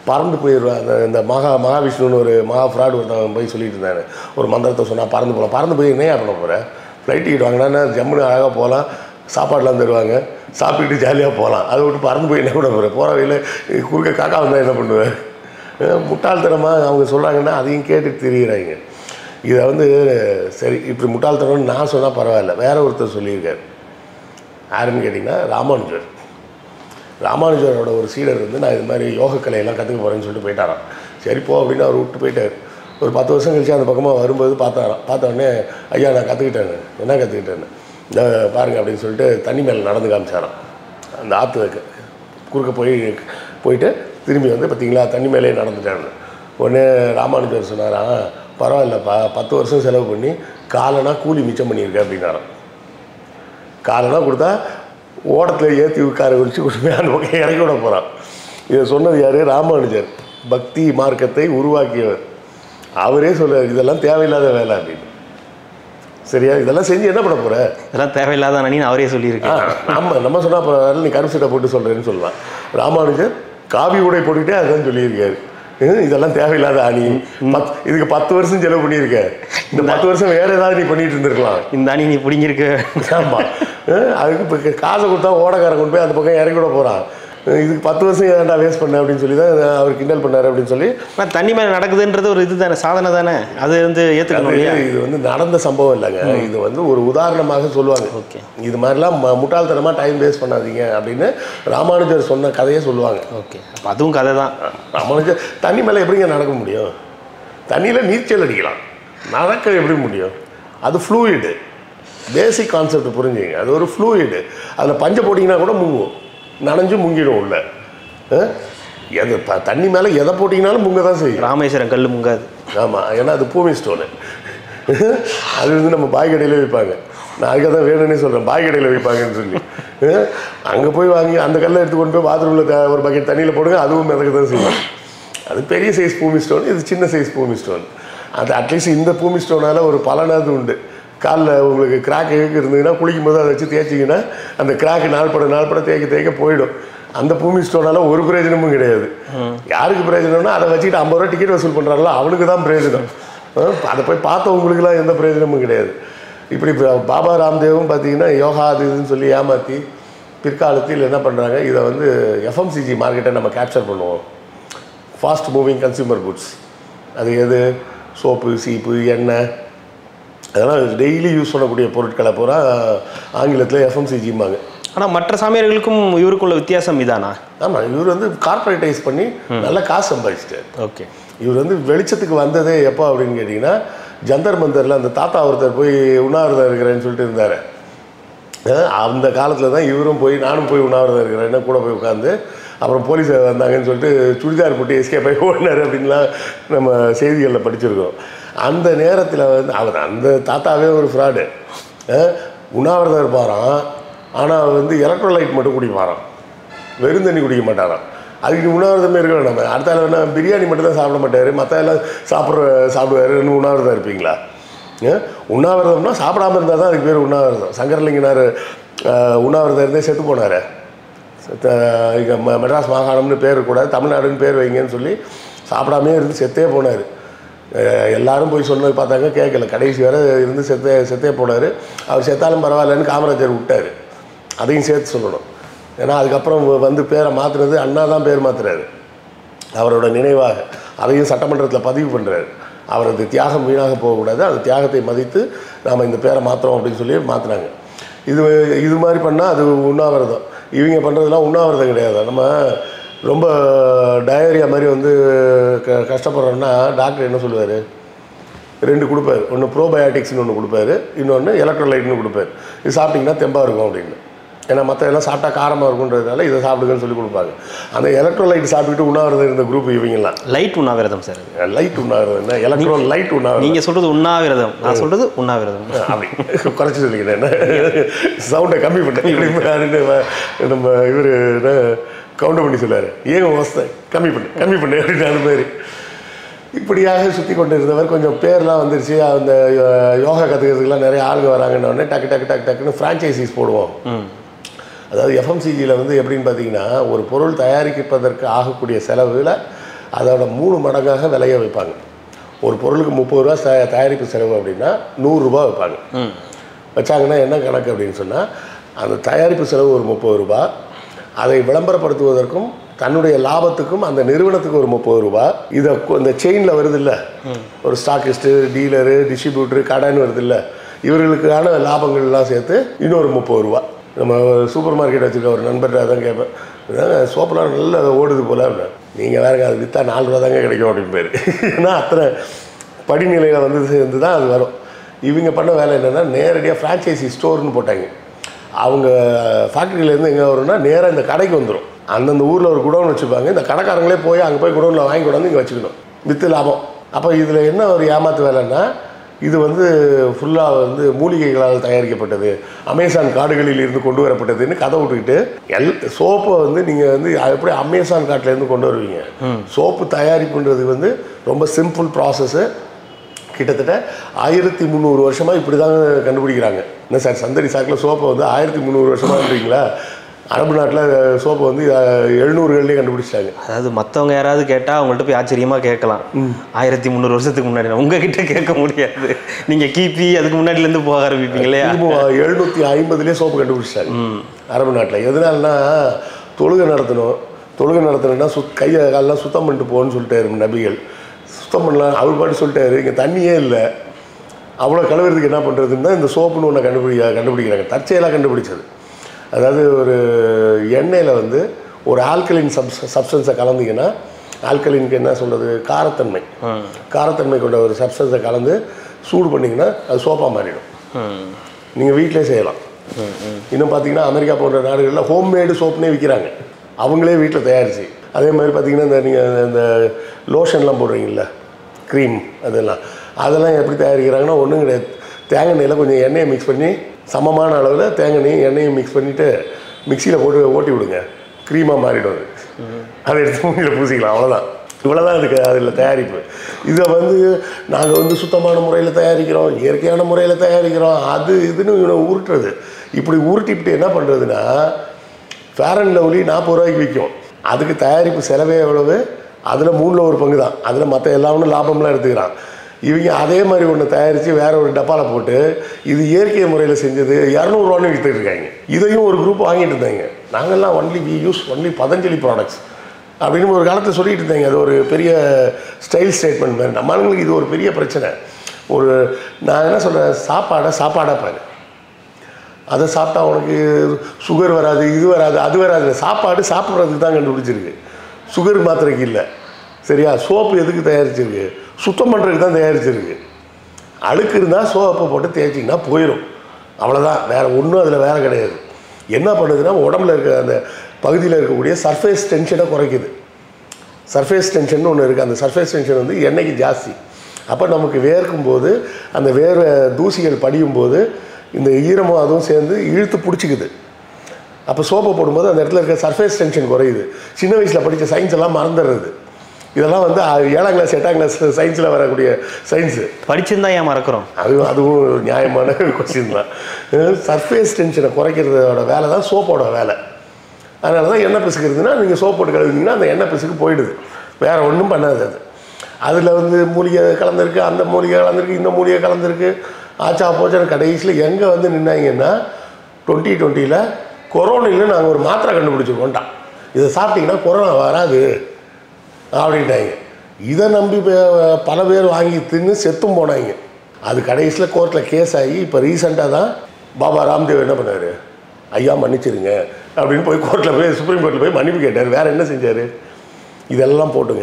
பறந்து போயிடுவேன் அந்த இந்த மகா மகாவிஷ்ணுன்னு ஒரு மகா ஃப்ராட் ஒருத்தன் போய் சொல்லிட்டு இருந்தாரு ஒரு மந்திரத்தை சொன்னால் பறந்து போகலாம் பறந்து போய் என்ன பண்ண போகிறேன் ஃப்ளைட் டிக்கெட் வாங்கினா ஜம்முன்னு அழகாக போகலாம் சாப்பாடுலாம் தருவாங்க சாப்பிட்டுட்டு ஜாலியாக போகலாம் அதை விட்டு பறந்து போய் என்ன பண்ண போகிறேன் போகிற வழியில் குறுக்க காக்கா வந்தால் என்ன பண்ணுவேன் அஹ் முட்டாள்தனமாக அவங்க சொல்கிறாங்கன்னா அதையும் கேட்டுட்டு திரியிறாங்க இதை வந்து சரி இப்படி முட்டாள்தனம்னு நான் சொன்னால் பரவாயில்ல வேற ஒருத்தர் சொல்லியிருக்காரு யாருன்னு கேட்டிங்கன்னா ராமானுஜர் ராமானுஜரோட ஒரு சீடர் வந்து நான் இது மாதிரி யோக கலையெல்லாம் கற்றுக்க போகிறேன்னு சொல்லிட்டு போயிட்டாராம் சரி போ அப்படின்னு அவர் விட்டு போயிட்டார் ஒரு பத்து வருஷம் கழிச்சு அந்த பக்கமாக வரும்போது பார்த்தாராம் பார்த்த உடனே ஐயா நான் கற்றுக்கிட்டேன்னு என்ன கற்றுக்கிட்டேன்னு இந்த பாருங்க அப்படின்னு சொல்லிட்டு தண்ணி மேலே நடந்து காமிச்சாராம் அந்த ஆற்று குறுக்க போய் போயிட்டு திரும்பி வந்து பார்த்தீங்களா தண்ணி மேலே நடந்துட்டாரு உடனே ராமானுஜர் சொன்னாராம் பரவாயில்லப்பா பத்து வருஷம் செலவு பண்ணி காலனா கூலி மிச்சம் பண்ணியிருக்க அப்படின்னாராம் காலனா கொடுத்தா ஓடத்தில் ஏற்றி உட்கார வச்சு கொண்டு போய் அந்த பக்கம் இறக்கி விட போகிறான் இதை சொன்னது யார் ராமானுஜர் பக்தி மார்க்கத்தை உருவாக்கியவர் அவரே சொல்றாரு இதெல்லாம் தேவையில்லாத வேலை அப்படின்னு சரியா இதெல்லாம் செஞ்சு என்ன பண்ண போற இதெல்லாம் தேவையில்லாத அணின்னு அவரே சொல்லியிருக்கேன் நம்ம நம்ம சொன்னா பரவாயில்ல நீ கருப்பு சட்டை போட்டு சொல்றேன்னு சொல்லலாம் ராமானுஜர் காவி உடை போட்டுக்கிட்டே அதான் சொல்லியிருக்காரு ஹம், இதெல்லாம் தேவையில்லாத அணி பத் இதுக்கு பத்து வருஷம் செலவு பண்ணியிருக்க இந்த பத்து வருஷம் வேற ஏதாவது நீ பண்ணிட்டு இருந்திருக்கலாம் இந்த அணி நீ பிடிங்கிருக்க ஆமா அஹ் அதுக்கு இப்போ காசை கொடுத்தா ஓடக்காரன் கொண்டு போய் அந்த பக்கம் இறங்கி விட போறான் அஹ் இதுக்கு பத்து வருஷம் ஏன்டா வேஸ்ட் பண்ண அப்படின்னு சொல்லி தான் அவர் கிண்டல் பண்ணாரு அப்படின்னு சொல்லி ஆனால் தண்ணி மேலே நடக்குதுன்றது ஒரு இது தானே சாதனை தானே அது வந்து ஏற்றுக்கணும் இல்லையா அது இது வந்து நடந்த சம்பவம் இல்லைங்க இது வந்து ஒரு உதாரணமாக சொல்லுவாங்க ஓகே இது மாதிரிலாம் ம- முட்டாள்தனமா டைம் வேஸ்ட் பண்ணாதீங்க அப்படின்னு ராமானுஜர் சொன்ன கதையை சொல்லுவாங்க ஓகே அப்போ அதுவும் கதை தான் ராமானுஜர் தண்ணி மேலே எப்படிங்க நடக்க முடியும் தண்ணியில் நீச்சல் அடிக்கலாம் நடக்க எப்படி முடியும் அது ஃப்ளூயிடு பேசிக் கான்செப்ட் புரிஞ்சுங்க அது ஒரு ஃப்ளூயிடு அதில் பஞ்சை போட்டிங்கன்னா கூட முங்கும் நனைஞ்சு முங்கிடும் உள்ள அஹ்? எது ப- தண்ணி மேலே எதை போட்டிங்கனாலும் முங்க தான் செய்யும் ராமேஸ்வரம் கல் முங்காது ஆமாம் ஏன்னா அது பூமி ஸ்டோனு அது வந்து நம்ம பாய் கடையில் வைப்பாங்க நான் அதுக்காக தான் வேணும்னே சொல்கிறேன் பாய் கடையில் வைப்பாங்கன்னு சொல்லி அங்கே போய் வாங்கி அந்த கல்லை எடுத்து கொண்டு போய் பாத்ரூமில் ஒரு பக்கெட் தண்ணியில் போடுங்க அதுவும் மிதக்க தான் செய்யும் அது பெரிய சைஸ் பூமி ஸ்டோன் இது சின்ன சைஸ் பூமி ஸ்டோன் அது அட்லீஸ்ட் இந்த பூமி ஸ்டோனால் ஒரு பலனாவது உண்டு காலில் உங்களுக்கு கிராக் எதுக்கு இருந்ததுன்னா குளிக்கும் போது அதை வச்சு தேய்ச்சிங்கன்னா அந்த கிராக் நாள்பட நாள்பட தேய்க்க தேய்க்க போயிடும் அந்த பூமி ஸ்டோனால ஒரு பிரயோஜனமும் கிடையாது யாருக்கு பிரயோஜனம்னா அதை வச்சுக்கிட்டு ஐம்பது ரூபா டிக்கெட் வசூல் பண்ணுறாங்களோ அவனுக்கு தான் பிரயோஜனம் அஹ் அதை போய் பார்த்தவங்களுக்குலாம் எந்த பிரயோஜனமும் கிடையாது இப்படி ப- பாபா ராம்தேவும் பார்த்தீங்கன்னா யோகா அது இதுன்னு சொல்லி ஏமாற்றி பிற்காலத்தில் என்ன பண்ணுறாங்க இதை வந்து எஃப்எம்சிஜி மார்க்கெட்டை நம்ம கேப்சர் பண்ணுவோம் ஃபாஸ்ட் மூவிங் கன்சியூமர் குட்ஸ் அது எது சோப்பு சீப்பு எண்ணெய் அதெல்லாம் டெய்லி யூஸ் பண்ணக்கூடிய பொருட்களை பூரா ஆங்கிலத்தில் எஃப்எம்சிஜிம்பாங்க ஆனால் மற்ற சாமியார்களுக்கும் இவருக்குள்ள வித்தியாசம் இதானா ஆமாம் இவர் வந்து கார்ப்பரேட்டைஸ் பண்ணி நல்ல காசு சம்பாதிச்சிட்டார் ஓகே இவர் வந்து வெளிச்சத்துக்கு வந்ததே எப்போ அப்படின்னு கேட்டிங்கன்னா ஜந்தர் மந்தரில் அந்த தாத்தா ஒருத்தர் போய் உண்ணாவிரதம் இருக்கிறேன்னு சொல்லிட்டு இருந்தார் அந்த காலத்தில் தான் இவரும் போய் நானும் போய் உண்ணாவிரதம் இருக்கிறேன்னு கூட போய் உட்காந்து அப்புறம் போலீஸ் வந்தாங்கன்னு சொல்லிட்டு சுடிதார் போட்டு எஸ்கேப் ஆகி ஓடினார் அப்படின்லாம் நம்ம செய்திகளில் படிச்சிருக்கோம் அந்த நேரத்தில் வந்து அவர் அந்த தாத்தாவே ஒரு ஃப்ராடு உண்ணாவிரதம் இருப்பாராம் ஆனால் வந்து எலக்ட்ரோலைட் மட்டும் குடிப்பாராம் வெறும் தண்ணி குடிக்க மாட்டாராம் அதுக்கு நீ உண்ணாவிரதமே இருக்க வேண்டாம் அடுத்த ஆள் வேணா பிரியாணி மட்டும் தான் சாப்பிட மாட்டார் மற்ற எல்லாம் சாப்பிட்ற சாப்பிடுவாருன்னு உண்ணாவிரதம் இருப்பீங்களா ஏன்? உண்ணாவிரதம்னா சாப்பிடாம இருந்தால் தான் அதுக்கு பேர் உண்ணாவிரதம் சங்கரலிங்கனார் ஆஹ், உண்ணாவிரதம் இருந்தே செத்து போனார் இங்கே மெட்ராஸ் மாகாணம்னு பேர் கூட தமிழ்நாடுன்னு பேர் வைங்கன்னு சொல்லி சாப்பிடாமே இருந்து செத்தே போனார் எல்லாரும் போய் சொன்னது பார்த்தாங்க கேட்கல கடைசி வரை இருந்து செத்தே செத்தே போனார் அவர் செத்தாலும் பரவாயில்லன்னு காமராஜர் விட்டார் அதையும் சேர்த்து சொல்லணும் ஏன்னா அதுக்கப்புறம் வந்து பேரை மாற்றுனது அண்ணா தான் பேர் மாற்றுறாரு அவரோட நினைவாக அதையும் சட்டமன்றத்தில் பதிவு பண்ணுறாரு அவரது தியாகம் வீணாக போகக்கூடாது அந்த தியாகத்தை மதித்து நாம் இந்த பேரை மாற்றுறோம் அப்படின்னு சொல்லி மாற்றினாங்க இது இது மாதிரி பண்ணால் அது உண்ணாவிரதம் இவங்க பண்ணுறதுலாம் உண்ணாவிரதம் கிடையாது நம்ம ரொம்ப டயரியா மாதிரி வந்து க கஷ்டப்படுறோன்னா டாக்டர் என்ன சொல்லுவார் ரெண்டு கொடுப்பாரு ஒன்று ப்ரோபயோட்டிக்ஸ்னு ஒன்று கொடுப்பாரு இன்னொன்று எலக்ட்ரோலைட்னு கொடுப்பாரு இது சாப்பிட்டிங்கன்னா தெம்பாக இருக்கும் அப்படின்னு ஏன்னா மற்ற எல்லாம் சாப்பிட்டா காரமாக இருக்குன்றதுனால இதை சாப்பிடுங்கன்னு சொல்லி கொடுப்பாங்க அந்த எலக்ட்ரோலைட் சாப்பிட்டுட்டு உண்ணாவிரதம் இருந்த குரூப் இவங்கெல்லாம் லைட் உண்ணாவிரதம் சார் லைட் உண்ணாவிரதம் என்ன எலக்ட்ரோ லைட் உண்ணாவிரதம் நீங்கள் சொல்கிறது உண்ணாவிரதம் நான் சொல்கிறது உண்ணாவிரதம் அப்படி குறைச்சி சொல்லிக்கிறேன் என்ன சவுண்டை கம்மி பண்ணேன் இப்படி அப்படின்னு நம்ம இவர் கவுண்டர் பண்ணி சொல்லாரு ஏன் வசதி கம்மி பண்ணு கம்மி பண்ணு அப்படின்னு அந்த மாதிரி இப்படியாக சுற்றி கொண்டு இருந்தவர் கொஞ்சம் பேர்லாம் வந்துருச்சு அந்த அஹ், யோகா கற்றுக்கிறதுக்குலாம் நிறைய ஆளுங்க வராங்கன்ன உடனே டக்கு டக்கு டக்கு டக்குன்னு ஃப்ரான்ச்சைசிஸ் போடுவோம் ம் அதாவது எஃப்எம்சிஜியில் வந்து எப்படின்னு பார்த்தீங்கன்னா ஒரு பொருள் தயாரிப்பதற்கு ஆகக்கூடிய செலவில் அதோட மூணு மடங்காக விலையை வைப்பாங்க ஒரு பொருளுக்கு முப்பது ரூபா தயா- தயாரிப்பு செலவு அப்படின்னா நூறுரூபா வைப்பாங்க ம் வச்சாங்கன்னா என்ன கணக்கு அப்படின்னு சொன்னால் அந்த தயாரிப்பு செலவு ஒரு முப்பது ரூபா அதை விளம்பரப்படுத்துவதற்கும் தன்னுடைய லாபத்துக்கும் அந்த நிறுவனத்துக்கு ஒரு முப்பது ரூபா இதை கு- இந்த செயினில் வருது இல்லை ஒரு ஸ்டாக்கிஸ்ட்டு டீலரு டிஸ்ட்ரிபியூட்டரு கடைன்னு வருது இல்லை இவர்களுக்கான லாபங்கள்லாம் சேர்த்து இன்னொரு முப்பது ரூபா நம்ம சூப்பர் மார்க்கெட் வச்சுருக்க ஒரு நண்பர்கிட்ட தான் கேட்பேன் இதாங்க சோப்பெல்லாம் நல்லா ஓடுது போல நீங்கள் வேறுங்க அது விற்றா நாலு ரூபா தாங்க கிடைக்கும் அப்படின்னு பேர் ஏன்னா அத்தனை படிநிலையில் வந்து சேர்ந்து தான் அது வரும் இவங்க பண்ண வேலை என்னென்னா நேரடியாக ஃப்ரான்ச்சைசி ஸ்டோர்னு போட்டாங்க அவங்க ஃபேக்ட்ரியிலேருந்து எங்கே வரும்னா நேராக இந்த கடைக்கு வந்துடும் அந்தந்த ஊரில் ஒரு குடோன் வச்சுப்பாங்க இந்த கடைக்காரங்களே போய் அங்கே போய் குடோனில் வாங்கி கொண்டாந்து இங்கே வச்சுக்கணும் வித்து லாபம் அப்போ இதில் என்ன ஒரு ஏமாத்து வேலைன்னா இது வந்து ஃபுல்லாக வந்து மூலிகைகளால் தயாரிக்கப்பட்டது அமேசான் காடுகளில் இருந்து கொண்டு வரப்பட்டதுன்னு கதை விட்டுக்கிட்டு எல் சோப்பை வந்து நீங்கள் வந்து எப்படி அமேசான் காட்டிலேருந்து கொண்டு வருவீங்க சோப்பு தயாரிப்புன்றது வந்து ரொம்ப சிம்பிள் ப்ராசஸ்ஸு கிட்டத்தட்ட ஆயிரத்தி முந்நூறு வருஷமாக இப்படி தான் கண்டுபிடிக்கிறாங்க என்ன சார் சந்தடி சாக்கில் சோப்பை வந்து ஆயிரத்தி முந்நூறு வருஷமான்றீங்களா அரபு நாட்டில் சோப்பை வந்து எழுநூறுகள்லேயே கண்டுபிடிச்சிட்டாங்க அதாவது மற்றவங்க யாராவது கேட்டால் அவங்கள்ட்ட போய் ஆச்சரியமாக கேட்கலாம் ஆயிரத்தி முந்நூறு வருஷத்துக்கு முன்னாடி உங்ககிட்ட கேட்க முடியாது நீங்கள் கிபி அதுக்கு முன்னாடிலேருந்து போக ஆரம்பிப்பீங்க இல்லையா எழுநூற்றி ஐம்பதுலேயே சோப்பு கண்டுபிடிச்சிட்டாங்க அரபு நாட்டில் எதனாலனா தொழுகை நடத்தணும் தொழுகை நடத்தணும்னா சுத் கையை காலெல்லாம் சுத்தம் பண்ணிட்டு போகணும்னு சொல்லிட்டாரு நபிகள் சுத்தம் பண்ணலாம் அவர் பாட்டு சொல்லிட்டாரு இங்கே தண்ணியே இல்லை அவ்வளோ கழுவுறதுக்கு என்ன பண்ணுறதுன்னா இந்த சோப்புன்னு ஒன்று கண்டுபிடி கண்டுபிடிக்கிறாங்க தற்செயலாக கண்டுபிடிச்சது அதாவது ஒரு எண்ணெயில் வந்து ஒரு ஆல்கலின் சப் சப்ஸ்டன்ஸை கலந்தீங்கன்னா ஆல்கலினுக்கு என்ன சொல்கிறது காரத்தன்மை காரத்தன்மை கொண்ட ஒரு சப்ஸ்டன்ஸை கலந்து சூடு பண்ணிங்கன்னா அது சோப்பாக மாறிடும் ம் நீங்கள் வீட்டிலே செய்யலாம் இன்னும் பார்த்தீங்கன்னா அமெரிக்கா போன்ற நாடுகளில் ஹோம்மேடு சோப்னே விற்கிறாங்க அவங்களே வீட்டில் தயாரிச்சு அதே மாதிரி பார்த்தீங்கன்னா இந்த நீங்கள் இந்த லோஷன்லாம் போடுறீங்கல்ல க்ரீம் அதெல்லாம் அதெல்லாம் எப்படி தயாரிக்கிறாங்கன்னா ஒன்றும் கிடையாது தேங்காய் எண்ணெயில் கொஞ்சம் எண்ணெயை மிக்ஸ் பண்ணி சமமான அளவில் தேங்காய் எண்ணெயும் எண்ணெயும் மிக்ஸ் பண்ணிவிட்டு மிக்சியில் போட்டு ஓட்டி விடுங்க க்ரீமாக மாறிடும் அது அதை எடுத்து மூஞ்சில் பூசிக்கலாம் அவ்வளோதான் இவ்வளோதான் இதுக்கு அதில் தயாரிப்பு இதை வந்து நாங்கள் வந்து சுத்தமான முறையில் தயாரிக்கிறோம் இயற்கையான முறையில் தயாரிக்கிறோம் அது இதுன்னு இவனை உருட்டுறது இப்படி உருட்டிவிட்டு என்ன பண்ணுறதுன்னா ஃபேர் அண்ட் லவ்லி நாற்பது ரூபாய்க்கு விற்கும் அதுக்கு தயாரிப்பு செலவே எவ்வளவு அதில் மூணில் ஒரு பங்கு தான் அதில் மற்ற எல்லாமே லாபம்லாம் எடுத்துக்கிறான் இவங்க அதே மாதிரி ஒன்று தயாரித்து வேற ஒரு டப்பாவில் போட்டு இது இயற்கை முறையில் செஞ்சது இரநூறுவான்னு விற்றுட்டு இருக்காங்க இதையும் ஒரு குரூப் வாங்கிட்டு இருந்தாங்க நாங்கள்லாம் only we use only Patanjali products அப்படின்னு ஒரு காலத்தில் சொல்லிட்டு இருந்தாங்க அது ஒரு பெரிய ஸ்டைல் ஸ்டேட்மெண்ட் மாதிரி நம்ம ஆளுங்களுக்கு இது ஒரு பெரிய பிரச்சனை ஒரு நான் என்ன சொல்கிறேன் சாப்பாடை சாப்பாடாக பாரு அதை சாப்பிட்டா உனக்கு சுகர் வராது இது வராது அது வராது சாப்பாடு சாப்பிட்றதுக்கு தான் கண்டுபிடிச்சிருக்கு சுகர் மாத்திரைக்கு இல்லை சரியா சோப்பு எதுக்கு தயாரிச்சிருக்கு சுத்தம் பண்ணுறதுக்கு தான் தயாரிச்சிருக்கு அழுக்கு இருந்தால் சோப்பை போட்டு தேய்ச்சிங்கன்னா போயிடும் அவ்வளோதான் வேறு ஒன்றும் அதில் வேலை கிடையாது என்ன பண்ணுதுன்னா உடம்புல இருக்க அந்த பகுதியில் இருக்கக்கூடிய சர்ஃபேஸ் டென்ஷனை குறைக்குது சர்ஃபேஸ் டென்ஷன் ஒன்று இருக்குது அந்த சர்ஃபேஸ் டென்ஷன் வந்து எண்ணெய்க்கு ஜாஸ்தி அப்போ நமக்கு வேர்க்கும் போது அந்த வேர்வை தூசிகள் படியும் போது இந்த ஈரமும் அதுவும் சேர்ந்து இழுத்து பிடிச்சிக்குது அப்போ சோப்பை போடும்போது அந்த இடத்துல இருக்க சர்ஃபேஸ் டென்ஷன் குறையுது சின்ன வயசில் படித்த சயின்ஸ் எல்லாம் மறந்துடுறது இதெல்லாம் வந்து அ- ஏழாம் கிளாஸ் எட்டாம் கிளாஸ் சயின்ஸில் வரக்கூடிய சயின்ஸு படிச்சிருந்தா ஏன் மறக்கிறோம் அதுவும் அதுவும் ஒரு நியாயமான கொஸ்டின் தான் சர்ஃபேஸ் டென்ஷனை குறைக்கிறதோட வேலை தான் சோப்போட வேலை அதனால தான் எண்ணெய் பிசுக்கிறதுனா நீங்கள் சோப் போட்டு கழுவினீங்கன்னா அந்த எண்ணெய் பிசுக்கு போயிடுது வேறு ஒன்றும் பண்ணாது அது அதில் வந்து மூலிகை கலந்துருக்கு அந்த மூலிகை கலந்துருக்கு இந்த மூலிகை கலந்துருக்கு ஆச்சா போச்சான்னு கடைசியில் எங்கே வந்து நின்னாங்கன்னா டுவெண்ட்டி டுவெண்ட்டியில் கொரோனாவில் நாங்கள் ஒரு மாத்திரை கண்டுபிடிச்சிருக்கோம்ட்டான் இதை சாப்பிட்டீங்கன்னா கொரோனா வராது அப்படின்ட்டாங்க இதை நம்பி பே- பல பேர் வாங்கி தின்னு செத்தும் போனாங்க அது கடைசியில் கோர்ட்டில் கேஸ் ஆகி இப்போ ரீசெண்டாக தான் பாபா ராம்தேவ் என்ன பண்ணார் ஐயா மன்னிச்சிருங்க அப்படின்னு போய் கோர்ட்டில் போய் சுப்ரீம் கோர்ட்டில் போய் மன்னிப்பு கேட்டார் வேறு என்ன செஞ்சார் இதெல்லாம் போட்டுங்க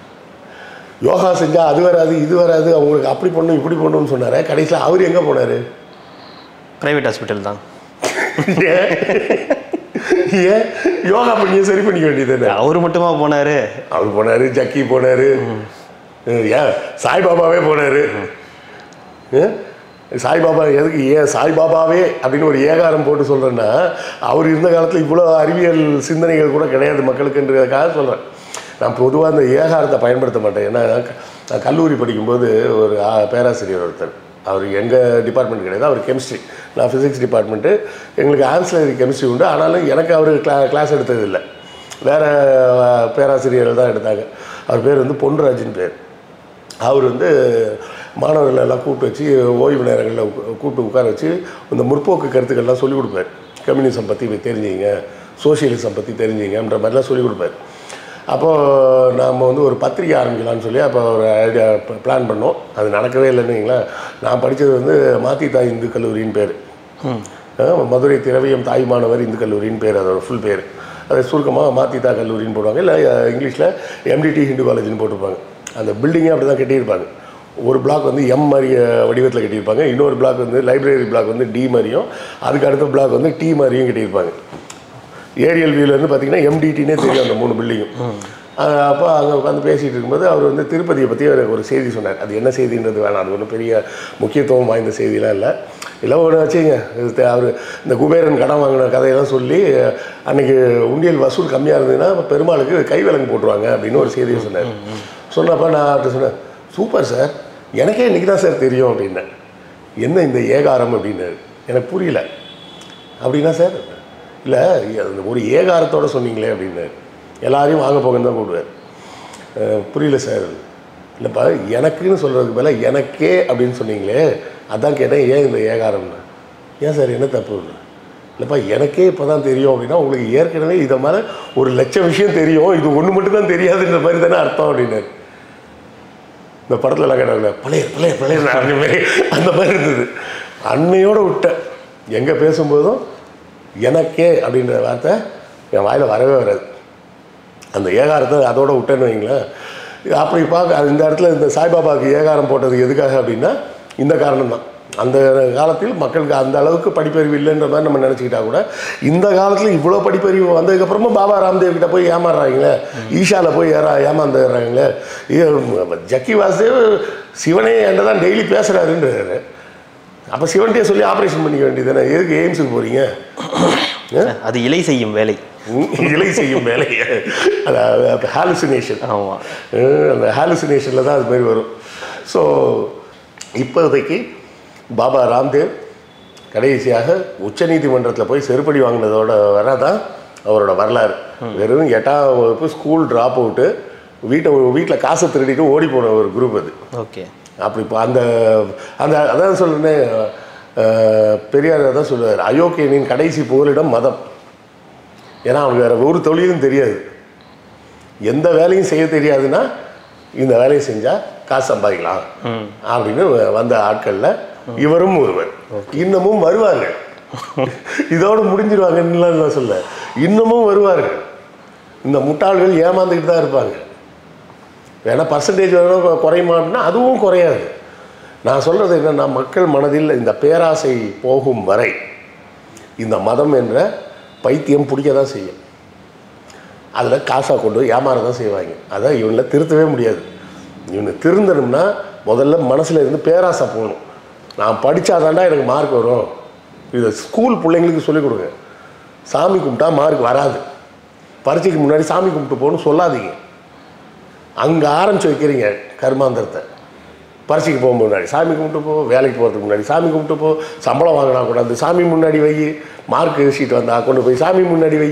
யோகா செஞ்சால் அது வராது இது வராது அவங்களுக்கு அப்படி பண்ணும் இப்படி பண்ணுன்னு சொன்னார் கடைசியில் அவர் எங்கே போனார் ப்ரைவேட் ஹாஸ்பிட்டல் தான் ஏன் ஏன் யோகா பண்ணியே சரி பண்ணிக்க வேண்டியது அவர் மட்டுமா போனாரு அவர் போனார் ஜக்கி போனார் ஏன் சாய்பாபாவே போனார் சாய்பாபா எதுக்கு ஏன் சாய்பாபாவே அப்படின்னு ஒரு ஏகாரம் போட்டு சொல்கிறேன்னா அவர் இருந்த காலத்தில் இவ்வளோ அறிவியல் சிந்தனைகள் கூட கிடையாது மக்களுக்குன்றதுக்காக சொல்கிறேன் நான் பொதுவாக அந்த ஏகாரத்தை பயன்படுத்த மாட்டேன் ஏன்னா நான் கல்லூரி படிக்கும்போது ஒரு ஆ- பேராசிரியர் ஒருத்தர் அவர் எங்கள் டிபார்ட்மெண்ட் கிடையாது அவர் கெமிஸ்ட்ரி நான் ஃபிசிக்ஸ் டிபார்ட்மெண்ட்டு எங்களுக்கு ஆன்சிலரி கெமிஸ்ட்ரி உண்டு ஆனாலும் எனக்கு அவர் கிளா கிளாஸ் எடுத்தது இல்லை வேறு பேராசிரியர்கள் தான் எடுத்தாங்க அவர் பேர் வந்து பொன்ராஜின் பேர் அவர் வந்து மாணவர்கள் எல்லாம் கூப்பிட்டு வச்சு ஓய்வு நேரங்களில் கூப்பிட்டு உட்கார வச்சு இந்த முற்போக்கு கருத்துக்கள்லாம் சொல்லிக் கொடுப்பார் கம்யூனிசம் பற்றி தெரிஞ்சுங்க சோஷியலிசம் பற்றி தெரிஞ்சுங்கன்ற மாதிரிலாம் சொல்லிக் கொடுப்பார் அப்போது நாம் வந்து ஒரு பத்திரிக்கை ஆரம்பிக்கலாம்னு சொல்லி அப்போ ஒரு ஐடியா பிளான் பண்ணோம் அது நடக்கவே இல்லைன்னு வைங்களேன் நான் படித்தது வந்து மாத்திதா இந்து கல்லூரின்னு பேர் அஹ் மதுரை திரவியம் தாய்மானவர் இந்து கல்லூரின்னு பேர் அதோட ஃபுல் பேர் அதை சுருக்கமாக மாத்திதா கல்லூரின்னு போடுவாங்க இல்லை இங்கிலீஷில் எம்டிடி ஹிந்து காலேஜ்னு போட்டிருப்பாங்க அந்த பில்டிங்கே அப்படி தான் கட்டியிருப்பாங்க ஒரு பிளாக் வந்து எம் மாதிரி வடிவத்தில் கட்டியிருப்பாங்க இன்னொரு பிளாக் வந்து லைப்ரரி பிளாக் வந்து டி மாதிரியும் அதுக்கு அடுத்த பிளாக் வந்து டி மாதிரியும் கட்டியிருப்பாங்க ஏரியல் வியூலேருந்து பார்த்தீங்கன்னா எம்டிடினே தெரியும் அந்த மூணு பில்டிங்கும் அப்போ அங்கே உட்காந்து பேசிகிட்டு இருக்கும்போது அவர் வந்து திருப்பதியை பற்றி எனக்கு ஒரு செய்தி சொன்னார் அது என்ன செய்தின்றது வேணாம் அது ஒன்றும் பெரிய முக்கியத்துவம் வாய்ந்த செய்திலாம் இல்லை இல்லை ஒன்று வச்சுங்க அவர் இந்த குபேரன் கடன் வாங்கின கதையெல்லாம் சொல்லி அன்னைக்கு உண்டியல் வசூல் கம்மியாக இருந்ததுன்னா பெருமாளுக்கு கை விலங்கு போட்டுருவாங்க அப்படின்னு ஒரு செய்தியை சொன்னார் சொன்னப்போ நான் அவர்கிட்ட சொன்னேன் சூப்பர் சார் எனக்கே இன்றைக்கி தான் சார் தெரியும் அப்படின்னேன் என்ன இந்த ஏகாரம் அப்படின்னாரு எனக்கு புரியல அப்படின்னா சார் இல்லை அந்த ஒரு ஏகாரத்தோட சொன்னீங்களே அப்படின்னாரு எல்லாரையும் வாங்க போங்கன்னு தான் கூப்பிடுவார் அஹ், புரியல சார் இல்லைப்பா எனக்குன்னு சொல்கிறதுக்கு பதிலாக எனக்கே அப்படின்னு சொன்னீங்களே அதான் கேட்டேன் ஏன் இந்த ஏகாரம்னு ஏன் சார் என்ன தப்பு இல்லைப்பா எனக்கே இப்போ தான் தெரியும் அப்படின்னா உங்களுக்கு ஏற்கனவே இதை மாதிரி ஒரு லட்சம் விஷயம் தெரியும் இது ஒன்று மட்டும் தான் தெரியாதுன்ற மாதிரி தானே அர்த்தம் அப்படின்னாரு இந்த படத்துலலாம் கேட்டாங்க பழைய பழைய பழைய அந்த மாதிரி அந்த மாதிரி இருந்தது அன்னையோடு விட்டேன் எங்கே பேசும்போதும் எனக்கே அப்படின்ற வார்த்தை என் வாயில் வரவே வராது அந்த ஏகாரத்தை அதோட விட்டேன்னு வைங்களேன் அப்படி பார்க்க அது இந்த இடத்துல இந்த சாய்பாபாவுக்கு ஏகாரம் போட்டது எதுக்காக அப்படின்னா இந்த காரணம் தான் அந்த காலத்தில் மக்களுக்கு அந்த அளவுக்கு படிப்பறிவு இல்லைன்ற மாதிரி நம்ம நினச்சிக்கிட்டா கூட இந்த காலத்தில் இவ்வளோ படிப்பறிவு வந்ததுக்கப்புறமா பாபா ராம்தேவ் கிட்ட போய் ஏமாறுறாங்களே ஈஷாவில் போய் ஏறா ஏமாந்துடுறாங்களே இது ஜக்கி வாசுதேவ் சிவனே என்கிட்ட தான் டெய்லி பேசுகிறாருன்றாரு அப்போ சிவன்கிட்டே சொல்லி ஆப்ரேஷன் பண்ணிக்க வேண்டியது எதுக்கு எய்ம்ஸுக்கு போகிறீங்க அது இலை செய்யும் வேலை இலை செய்யும் வேலை அதாவது ஹாலுசினேஷன் ஆமாம் அந்த ஹாலுசினேஷனில் தான் அது மாதிரி வரும் ஸோ இப்போதைக்கு பாபா ராம்தேவ் கடைசியாக உச்சநீதிமன்றத்தில் போய் செருப்படி வாங்கினதோட வர தான் அவரோட வரலாறு வெறும் எட்டாம் வகுப்பு ஸ்கூல் ட்ராப் அவுட்டு வீட்டை வீட்டில் காசை திருடிட்டு ஓடி போன ஒரு குரூப் அது ஓகே அப்படி இப்போ அந்த அந்த அதான் சொல்லுனேன் பெரியார் தான் சொல்லுவார் அயோக்கியனின் கடைசி புகலிடம் மதம் ஏன்னா அவனுக்கு வேறு ஒரு தொழிலும் தெரியாது எந்த வேலையும் செய்ய தெரியாதுன்னா இந்த வேலையை செஞ்சால் காசு சம்பாதிக்கலாம் அப்படின்னு வந்த ஆட்களில் இவரும் ஒருவர் இன்னமும் வருவாங்க இதோடு முடிஞ்சிருவாங்கன்னுலாம் நான் சொல்ல இன்னமும் வருவார்கள் இந்த முட்டாள்கள் ஏமாந்துக்கிட்டு தான் இருப்பாங்க வேணா பர்சன்டேஜ் வேணா குறையுமா அப்படின்னா அதுவும் குறையாது நான் சொல்கிறது என்னன்னா மக்கள் மனதில் இந்த பேராசை போகும் வரை இந்த மதம் என்ற பைத்தியம் பிடிக்க தான் செய்யும் அதில் காசாக கொண்டு போய் ஏமாற தான் செய்வாங்க அதான் இவனை திருத்தவே முடியாது இவனை திருந்தணும்னா முதல்ல மனசில் இருந்து பேராசை போகணும் நான் படித்தாதாண்டா எனக்கு மார்க் வரும் இதை ஸ்கூல் பிள்ளைங்களுக்கு சொல்லிக் கொடுங்க சாமி கும்பிட்டா மார்க் வராது பரீட்சைக்கு முன்னாடி சாமி கும்பிட்டு போகணும்னு சொல்லாதீங்க அங்கே ஆரம்பிச்சு வைக்கிறீங்க கர்மாந்திரத்தை பரீட்சைக்கு போக முன்னாடி சாமி கும்பிட்டு போ வேலைக்கு போகிறதுக்கு முன்னாடி சாமி கும்பிட்டு போ சம்பளம் வாங்கினா கூடாது சாமி முன்னாடி வை மார்க் ஷீட் வந்தா கொண்டு போய் சாமி முன்னாடி வை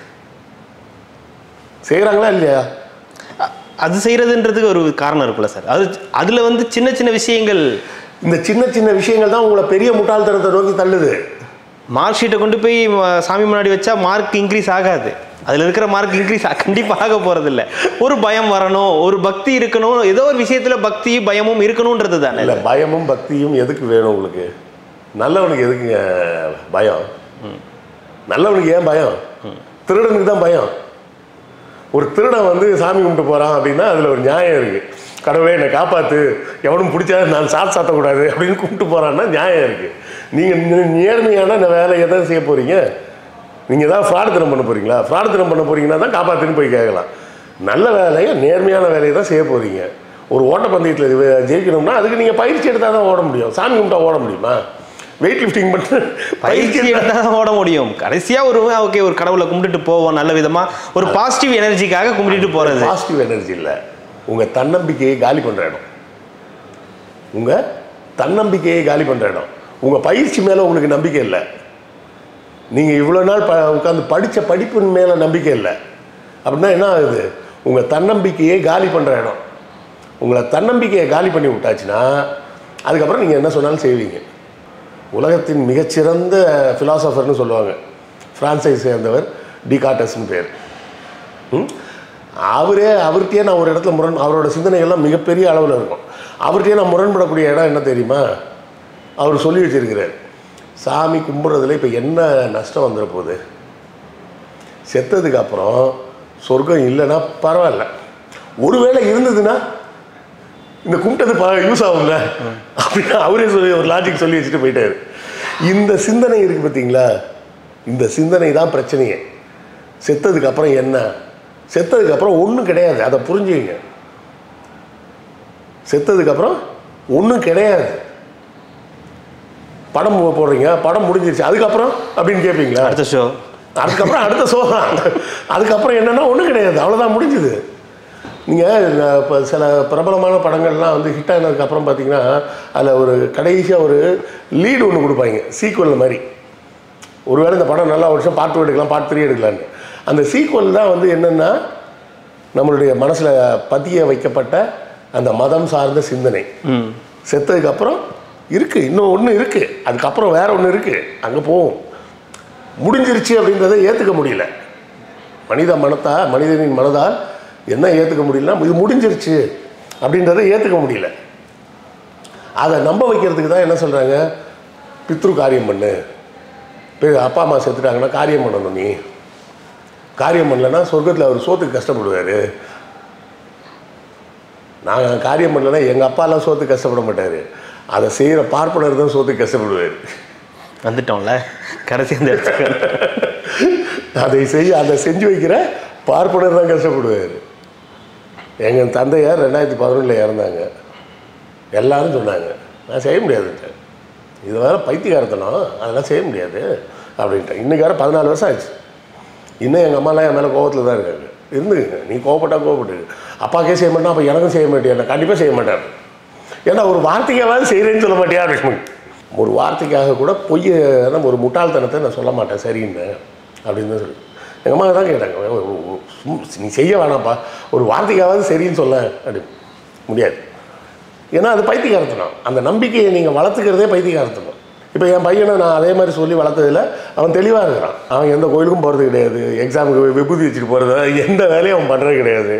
செய்கிறாங்களா இல்லையா அ- அது செய்கிறதுன்றதுக்கு ஒரு காரணம் இருக்குல்ல சார் அது அதில் வந்து சின்ன சின்ன விஷயங்கள் இந்த சின்ன சின்ன விஷயங்கள் தான் உங்களை பெரிய முட்டாள்தனத்தை நோக்கி தள்ளுது மார்க் ஷீட்டை கொண்டு போய் ம- சாமி முன்னாடி வச்சா மார்க் இன்க்ரீஸ் ஆகாது அதில் இருக்கிற மார்க் இன்க்ரீஸ் கண்டிப்பாக ஆக போகிறதில்ல ஒரு பயம் வரணும் ஒரு பக்தி இருக்கணும் ஏதோ ஒரு விஷயத்தில் பக்தி பயமும் இருக்கணுன்றது தானே இல்லை பயமும் பக்தியும் எதுக்கு வேணும் உங்களுக்கு நல்லவனுக்கு எதுக்குங்க பயம் நல்லவனுக்கு ஏன் பயம் திருடனுக்கு தான் பயம் ஒரு திருடன் வந்து சாமி கும்பிட்டு போகிறான் அப்படின்னா அதில் ஒரு நியாயம் இருக்குது கடவுளே என்னை காப்பாற்று எவனும் பிடிச்சா நான் சாத் சாத்தக்கூடாது அப்படின்னு கும்பிட்டு போகிறான்னா நியாயம் இருக்குது நீங்கள் நேர்மையான இந்த வேலையை தான் செய்ய போகிறீங்க நீங்கள் தான் ஃப்ராடுத்தனம் பண்ண போகிறீங்களா ஃப்ராடுத்தனம் பண்ண போகிறீங்கன்னா தான் காப்பாற்றுன்னு போய் கேட்கலாம் நல்ல வேலையை நேர்மையான வேலையை தான் செய்ய போகிறீங்க ஒரு ஓட்டப்பந்தயத்தில் வே- ஜெயிக்கணும்னா அதுக்கு நீங்கள் பயிற்சி எடுத்தால் தான் ஓட முடியும் சாமி கும்பிட்டா ஓட முடியுமா வெயிட் லிஃப்டிங் பண்ணி பயிற்சி எடுத்தால் தான் ஓட முடியும் கடைசியாக ஒரு ஓகே ஒரு கடவுளை கும்பிட்டுட்டு போவோம் நல்ல விதமாக ஒரு பாசிட்டிவ் எனர்ஜிக்காக கும்பிட்டுட்டு போகிறது பாசிட்டிவ் எனர்ஜி இல்லை உங்கள் தன்னம்பிக்கையை காலி பண்ணுற இடம் உங்கள் தன்னம்பிக்கையை காலி பண்ணுற இடம் உங்கள் பயிற்சி மேலே உங்களுக்கு நம்பிக்கை இல்லை நீங்கள் இவ்வளோ நாள் ப உட்காந்து படித்த படிப்பின் மேலே நம்பிக்கை இல்லை அப்படின்னா என்ன ஆகுது உங்கள் தன்னம்பிக்கையை காலி பண்ணுற இடம் உங்களை தன்னம்பிக்கையை காலி பண்ணி விட்டாச்சுன்னா அதுக்கப்புறம் நீங்கள் என்ன சொன்னாலும் செய்வீங்க உலகத்தின் மிகச்சிறந்த ஃபிலாசபர்னு சொல்லுவாங்க பிரான்ஸை சேர்ந்தவர் டிகாட்டஸ்னு பேர் ம்? அவரே அவர்கிட்டயே நான் ஒரு இடத்துல முரண் அவரோட சிந்தனைகள்லாம் மிகப்பெரிய அளவில் இருக்கும் அவர்கிட்டயே நான் முரண்படக்கூடிய இடம் என்ன தெரியுமா அவர் சொல்லி வச்சிருக்கிறார் சாமி கும்பிட்றதுல இப்போ என்ன நஷ்டம் வந்துட போகுது செத்ததுக்கு அப்புறம் சொர்க்கம் இல்லைன்னா பரவாயில்ல ஒருவேளை இருந்ததுன்னா இந்த கும்பிட்டது ப யூஸ் ஆகும்ல அப்படின்னு அவரே சொல்லி ஒரு லாஜிக் சொல்லி வச்சுட்டு போயிட்டாரு இந்த சிந்தனை இருக்குது பார்த்தீங்களா இந்த சிந்தனை தான் பிரச்சனையே செத்ததுக்கு அப்புறம் என்ன செத்ததுக்கு அப்புறம் ஒன்றும் கிடையாது அதை புரிஞ்சுங்க செத்ததுக்கு அப்புறம் ஒன்றும் கிடையாது படம் போ- போடுறீங்க படம் முடிஞ்சிருச்சு அதுக்கப்புறம் அப்படின்னு கேட்பீங்களா அடுத்த ஷோ அதுக்கப்புறம் அடுத்த ஷோ தான் அதுக்கப்புறம் என்னன்னா ஒன்றும் கிடையாது அவ்வளோதான் முடிஞ்சுது நீங்கள் இப்போ சில பிரபலமான படங்கள்லாம் வந்து ஹிட் ஆனதுக்கப்புறம் பார்த்தீங்கன்னா அதில் ஒரு கடைசியாக ஒரு லீடு ஒன்று கொடுப்பாங்க சீக்குவல் மாதிரி ஒருவேளை இந்த படம் நல்லா வருஷம் பார்ட் டூ எடுக்கலாம் பார்ட் த்ரீ எடுக்கலான்னு அந்த சீக்குவல் தான் வந்து என்னென்னா நம்மளுடைய மனசில் பதிய வைக்கப்பட்ட அந்த மதம் சார்ந்த சிந்தனை ம் செத்ததுக்கப்புறம் இருக்குது இன்னும் ஒன்று இருக்குது அதுக்கப்புறம் வேற ஒன்று இருக்குது அங்கே போவோம் முடிஞ்சிருச்சு அப்படின்றத ஏற்றுக்க முடியல மனித மனத்தா மனிதனின் மனதால் என்ன ஏற்றுக்க முடியலன்னா இது முடிஞ்சிருச்சு அப்படின்றத ஏற்றுக்க முடியல அதை நம்ப வைக்கிறதுக்கு தான் என்ன சொல்கிறாங்க பித்ரு காரியம் பண்ணு இப்போ அப்பா அம்மா செத்துட்டாங்கன்னா காரியம் பண்ணணும் நீ காரியம் பண்ணலன்னா சொர்க்கத்தில் அவர் சோத்துக்கு கஷ்டப்படுவார் நாங்கள் காரியம் பண்ணலன்னா எங்கள் அப்பாலாம் சோத்துக்கு கஷ்டப்பட மாட்டார் அதை செய்கிற பார்ப்பனர் தான் சோத்துக்கு கஷ்டப்படுவார் வந்துட்டோம்ல கடைசி அந்த இடத்துக்கு அதை செய்ய அதை செஞ்சு வைக்கிற பார்ப்பனர் தான் கஷ்டப்படுவார் எங்கள் தந்தையார் ரெண்டாயிரத்தி பதினொன்றில் இறந்தாங்க எல்லாரும் சொன்னாங்க நான் செய்ய முடியாதுன்ட்டேன் இது வேற பைத்தியகாரத்தனம் அதெல்லாம் செய்ய முடியாது அப்படின்ட்டேன் இன்னைக்கு வேற பதினாலு வருஷம் ஆச்சு இன்னும் எங்கள் அம்மாலாம் என் மேலே கோவத்தில் தான் இருக்காங்க இருந்துக்குங்க நீ கோவப்பட்டா கோவப்பட்டு அப்பாக்கே செய்ய மாட்டேன் அப்போ எனக்கும் செய்ய மாட்டியா நான் கண்டிப்பாக செய்ய மாட்டேன் ஏன்னா ஒரு வார்த்தைக்காவது செய்கிறேன்னு சொல்ல மாட்டியா லட்சுமி ஒரு வார்த்தைக்காக கூட பொய்ய நம்ம ஒரு முட்டாள்தனத்தை நான் சொல்ல மாட்டேன் சரின்னு அப்படின்னு தான் சொல்லி எங்கள் அம்மா தான் கேட்டாங்க "ஒ- ஒ- ஒ- சும்- நீ செய்ய வேணாம்ப்பா ஒரு வார்த்தைக்காவது சரின்னு சொல்ல அப்படி முடியாது ஏன்னா அது பைத்தியகாரத்தனம் அந்த நம்பிக்கையை நீங்கள் வளர்த்துக்கிறதே பைத்தியகாரத்தனம் இப்போ என் பையனை நான் அதே மாதிரி சொல்லி வளர்த்ததில் அவன் தெளிவாக இருக்கிறான் அவன் எந்த கோயிலுக்கும் போகிறது கிடையாது எக்ஸாமுக்கு விபூதி வச்சுட்டு போகிறது எந்த வேலையும் அவன் பண்ணுறது கிடையாது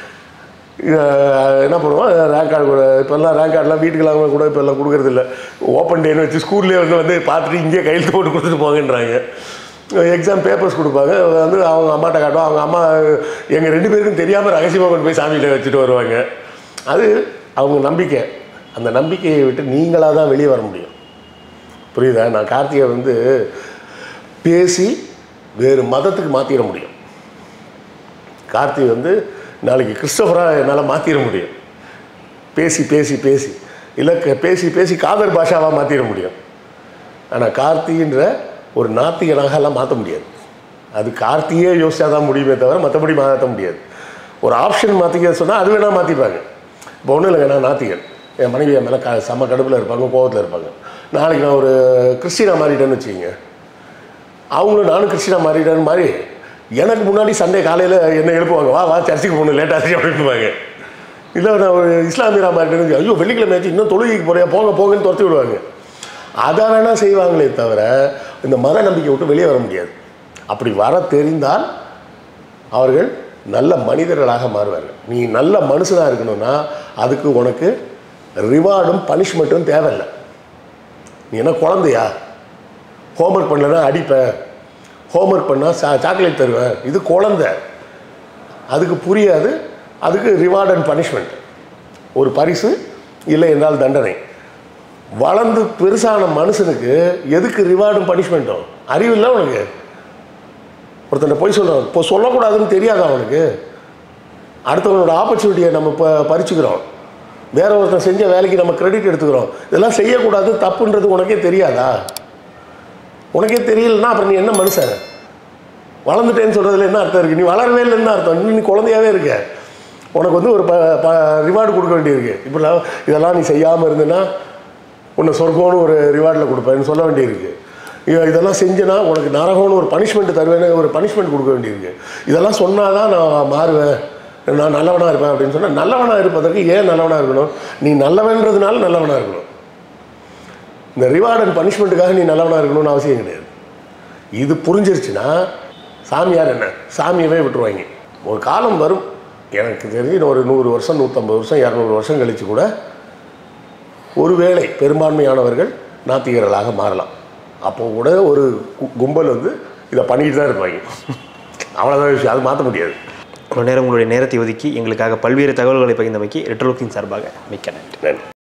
அஹ் என்ன பண்ணுவான் ரேங்க் கார்டு கூட இப்போல்லாம் ரேங்க் கார்டெலாம் வீட்டுக்கெல்லாம் கூட இப்போல்லாம் கொடுக்குறதில்ல ஓப்பன் டேன்னு வச்சு ஸ்கூல்லேயே வந்து வந்து பார்த்துட்டு இங்கேயே கையெழுத்து போட்டு கொடுத்துட்டு போங்கன்றாங்க எக்ஸாம் பேப்பர்ஸ் கொடுப்பாங்க வந்து அவங்க அம்மாட்ட காட்டும் அவங்க அம்மா எங்கள் ரெண்டு பேருக்கும் தெரியாமல் ரகசியமாக கொண்டு போய் சாமிகிட்ட வச்சுட்டு வருவாங்க அது அவங்க நம்பிக்கை அந்த நம்பிக்கையை விட்டு நீங்களாக தான் வெளியே வர முடியும் புரியுதா நான் கார்த்திகை வந்து பேசி வேறு மதத்துக்கு மாற்றிட முடியும் கார்த்தி வந்து நாளைக்கு கிறிஸ்டோஃபராக என்னால் மாற்றிட முடியும் பேசி பேசி பேசி இல்லை க- பேசி பேசி காதர் பாஷாவாக மாற்றிட முடியும் ஆனால் கார்த்தின்ற ஒரு நாத்திகனாக எல்லாம் மாற்ற முடியாது அது கார்த்தியே யோசிச்சா தான் முடியுமே தவிர மற்றபடி மாற்ற முடியாது ஒரு ஆப்ஷன் மாற்றிக்க சொன்னால் அது வேணால் மாற்றிப்பாங்க இப்போ ஒன்றும் இல்லைங்க நான் நாத்திகன் என் மனைவி என் மேலே க செம்ம கடுப்பில் இருப்பாங்க கோவத்தில் இருப்பாங்க நாளைக்கு நான் ஒரு கிறிஸ்டினா மாறிட்டேன்னு வச்சுக்கோங்க அவங்களும் நானும் கிறிஸ்டினா மாறிட்டேன்னு மாதிரி எனக்கு முன்னாடி சண்டே காலையில் என்ன எழுப்புவாங்க வா வா சர்ச்சுக்கு போகணும் லேட்டாச்சு அப்படின்பாங்க இல்லை நான் ஒரு இஸ்லாமியரா மாறிட்டேன்னு வச்சுக்கோ, ஐயோ வெள்ளிக்கிழமை ஆச்சு இன்னும் தொழுகைக்கு போறியா போங்க போங்கன்னு துரத்தி விடுவாங்க அதை வேணா செய்வாங்களே தவிர இந்த மத நம்பிக்கை விட்டு வெளியே வர முடியாது அப்படி வர தெரிந்தால் அவர்கள் நல்ல மனிதர்களாக மாறுவார்கள் நீ நல்ல மனுஷனாக இருக்கணும்னா அதுக்கு உனக்கு ரிவார்டும் பனிஷ்மெண்ட்டும் தேவையில்லை நீ என்ன குழந்தையா ஹோம்ஒர்க் பண்ணலன்னா அடிப்பேன் ஹோம்ஒர்க் பண்ணால் சா சாக்லேட் தருவேன் இது குழந்தை அதுக்கு புரியாது அதுக்கு ரிவார்ட் அண்ட் பனிஷ்மெண்ட் ஒரு பரிசு இல்லை என்றால் தண்டனை வளர்ந்து பெருசான மனுஷனுக்கு எதுக்கு ரிவார்டும் பனிஷ்மெண்ட்டும் அறிவு இல்லை அவனுக்கு ஒருத்தன் போய் சொல்கிறான் இப்போ சொல்லக்கூடாதுன்னு தெரியாதா அவனுக்கு அடுத்தவனோட ஆப்பர்ச்சுனிட்டியை நம்ம இப்போ பறிச்சுக்கிறோம் வேற ஒருத்தன் செஞ்ச வேலைக்கு நம்ம கிரெடிட் எடுத்துக்கிறோம் இதெல்லாம் செய்யக்கூடாது தப்புன்றது உனக்கே தெரியாதா உனக்கே தெரியலன்னா அப்புறம் நீ என்ன மனுஷன் வளர்ந்துட்டேன்னு சொல்கிறதுல என்ன அர்த்தம் இருக்குது நீ வளரவே இல்லைன்னு அர்த்தம் இன்னும் நீ குழந்தையாவே இருக்க உனக்கு வந்து ஒரு ப ரிவார்டு கொடுக்க வேண்டியிருக்கு இப்படிலாம் இதெல்லாம் நீ செய்யாமல் இருந்தேன்னா உன்னை சொர்க்கம்னு ஒரு ரிவார்டில் கொடுப்பேன்னு சொல்ல வேண்டியிருக்கு இ- இதெல்லாம் செஞ்சேன்னா உனக்கு நரகம்னு ஒரு பனிஷ்மெண்ட் தருவேன்னு ஒரு பனிஷ்மெண்ட் கொடுக்க வேண்டியிருக்கு இதெல்லாம் சொன்னால் தான் நான் மாறுவேன் நான் நல்லவனாக இருப்பேன் அப்படின்னு சொன்னால் நல்லவனாக இருப்பதற்கு ஏன் நல்லவனாக இருக்கணும் நீ நல்லவன்றதுனால நல்லவனாக இருக்கணும் இந்த ரிவார்ட் அண்ட் பனிஷ்மெண்ட்டுக்காக நீ நல்லவனாக இருக்கணும்னு அவசியம் கிடையாது இது புரிஞ்சிருச்சுன்னா சாமியார் என்ன சாமியவே விட்டுருவாங்க ஒரு காலம் வரும் எனக்கு தெரிஞ்சு இன்னும் ஒரு நூறு வருஷம் நூற்றம்பது வருஷம் இரநூறு வருஷம் கழித்து கூட ஒருவேளை பெரும்பான்மையானவர்கள் நாத்திகர்களாக மாறலாம் அப்போ கூட ஒரு கு- கும்பல் வந்து இதை பண்ணிட்டு தான் இருப்பாங்க அவ்வளோதான் விஷயம் அது மாற்ற முடியாது இவ்வளோ நேரம் உங்களுடைய நேரத்தை ஒதுக்கி எங்களுக்காக பல்வேறு தகவல்களை பகிர்ந்தமைக்கு ரெட்ரோலுக்கின் சார்பாக மிக்க நன்றி நன்றி